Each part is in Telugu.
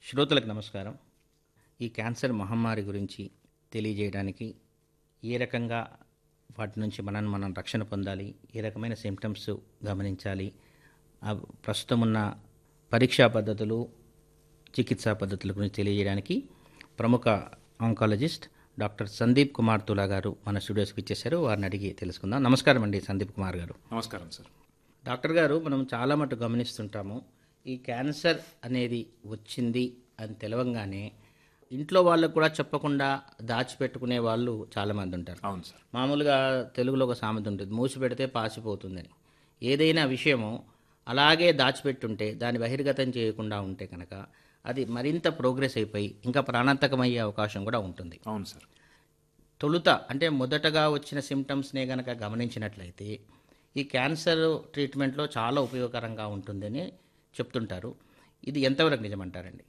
శ్రోతలకు నమస్కారం ఈ క్యాన్సర్ మహమ్మారి గురించి తెలియజేయడానికి ఏ రకంగా వాటి నుంచి మనం మనం రక్షణ పొందాలి ఏ రకమైన సిమ్టమ్స్ గమనించాలి ఆ ప్రస్తుతం ఉన్న పరీక్షా పద్ధతులు చికిత్సా పద్ధతుల గురించి తెలియజేయడానికి ప్రముఖ ఆంకాలజిస్ట్ డాక్టర్ సందీప్ కుమార్ తులా గారు మన స్టూడియోస్కి ఇచ్చేశారు వారిని అడిగి తెలుసుకుందాం నమస్కారం అండి సందీప్ కుమార్ గారు నమస్కారం సార్ డాక్టర్ గారు మనం చాలా మటు గమనిస్తుంటాము ఈ క్యాన్సర్ అనేది వచ్చింది అని తెలవంగానే ఇంట్లో వాళ్ళకు కూడా చెప్పకుండా దాచిపెట్టుకునే వాళ్ళు చాలామంది ఉంటారు అవును సార్ మామూలుగా తెలుగులో ఒక సామెత ఉంటుంది మూసి పెడితే పాసిపోతుందని ఏదైనా విషయము అలాగే దాచిపెట్టుంటే దాన్ని బహిర్గతం చేయకుండా ఉంటే కనుక అది మరింత ప్రోగ్రెస్ అయిపోయి ఇంకా ప్రాణాంతకమయ్యే అవకాశం కూడా ఉంటుంది అవును సార్ తొలుత అంటే మొదటగా వచ్చిన సిమ్టమ్స్నే కనుక గమనించినట్లయితే ఈ క్యాన్సర్ ట్రీట్మెంట్లో చాలా ఉపయోగకరంగా ఉంటుందని చెప్తుంటారు ఇది ఎంతవరకు నిజమంటారండి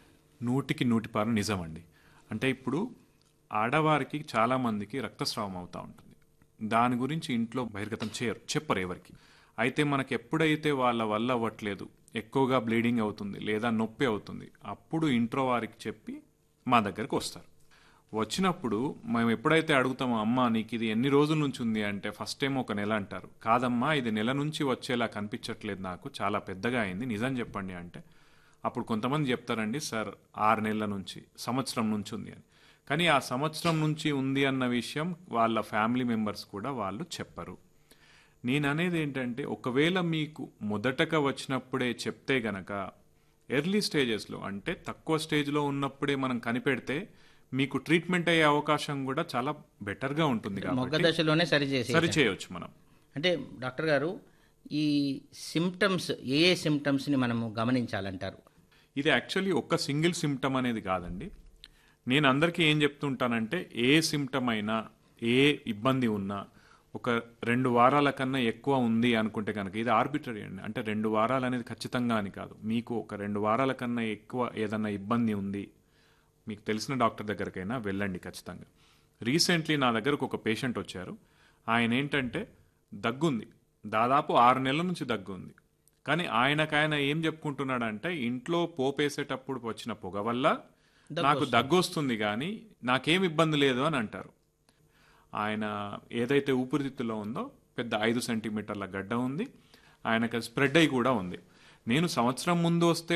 నూటికి నూటి పారు నిజమండి అంటే ఇప్పుడు ఆడవారికి చాలామందికి రక్తస్రావం అవుతూ ఉంటుంది దాని గురించి ఇంట్లో బహిర్గతం చేయరు చెప్పరు ఎవరికి అయితే మనకు ఎప్పుడైతే వాళ్ళ వల్ల అవ్వట్లేదు ఎక్కువగా బ్లీడింగ్ అవుతుంది లేదా నొప్పి అవుతుంది అప్పుడు ఇంట్లో వారికి చెప్పి మా దగ్గరికి వస్తారు వచ్చినప్పుడు మేము ఎప్పుడైతే అడుగుతామో అమ్మ నీకు ఇది ఎన్ని రోజుల నుంచి ఉంది అంటే ఫస్ట్ టైం ఒక నెల అంటారు కాదమ్మా ఇది నెల నుంచి వచ్చేలా కనిపించట్లేదు నాకు చాలా పెద్దగా అయింది నిజం చెప్పండి అంటే అప్పుడు కొంతమంది చెప్తారండి సార్ ఆరు నెలల నుంచి సంవత్సరం నుంచి ఉంది అని కానీ ఆ సంవత్సరం నుంచి ఉంది అన్న విషయం వాళ్ళ ఫ్యామిలీ మెంబర్స్ కూడా వాళ్ళు చెప్పరు నేను అనేది ఏంటంటే ఒకవేళ మీకు మొదటగా వచ్చినప్పుడే చెప్తే గనక ఎర్లీ స్టేజెస్లో అంటే తక్కువ స్టేజ్లో ఉన్నప్పుడే మనం కనిపెడితే మీకు ట్రీట్మెంట్ అయ్యే అవకాశం కూడా చాలా బెటర్గా ఉంటుంది మొగ్గ కాబట్టి దశలోనే సరిచేసి సరి చేయొచ్చు మనం అంటే డాక్టర్ గారు ఈ సిమ్టమ్స్ ఏ ఏ సిమ్టమ్స్ని మనము గమనించాలంటారు ఇది యాక్చువల్లీ ఒక్క సింగిల్ సిమ్టమ్ అనేది కాదండి నేను అందరికీ ఏం చెప్తుంటానంటే ఏ సిమ్టమ్ అయినా ఏ ఇబ్బంది ఉన్నా ఒక రెండు వారాల కన్నా ఎక్కువ ఉంది అనుకుంటే కనుక ఇది ఆర్బిటరీ అండి అంటే రెండు వారాలు అనేది ఖచ్చితంగా అని కాదు మీకు ఒక రెండు వారాల కన్నా ఎక్కువ ఏదన్నా ఇబ్బంది ఉంది మీకు తెలిసిన డాక్టర్ దగ్గరకైనా వెళ్ళండి ఖచ్చితంగా రీసెంట్లీ నా దగ్గరకు ఒక పేషెంట్ వచ్చారు ఆయన ఏంటంటే దగ్గుంది దాదాపు ఆరు నెలల నుంచి దగ్గు ఉంది కానీ ఆయనకు ఆయన ఏం చెప్పుకుంటున్నాడంటే ఇంట్లో పోపేసేటప్పుడు వచ్చిన పొగ వల్ల నాకు దగ్గు వస్తుంది కానీ నాకేం ఇబ్బంది లేదు అని అంటారు ఆయన ఏదైతే ఊపిరితిత్తులో ఉందో పెద్ద ఐదు సెంటీమీటర్ల గడ్డ ఉంది ఆయనకు స్ప్రెడ్ అయి కూడా ఉంది నేను సంవత్సరం ముందు వస్తే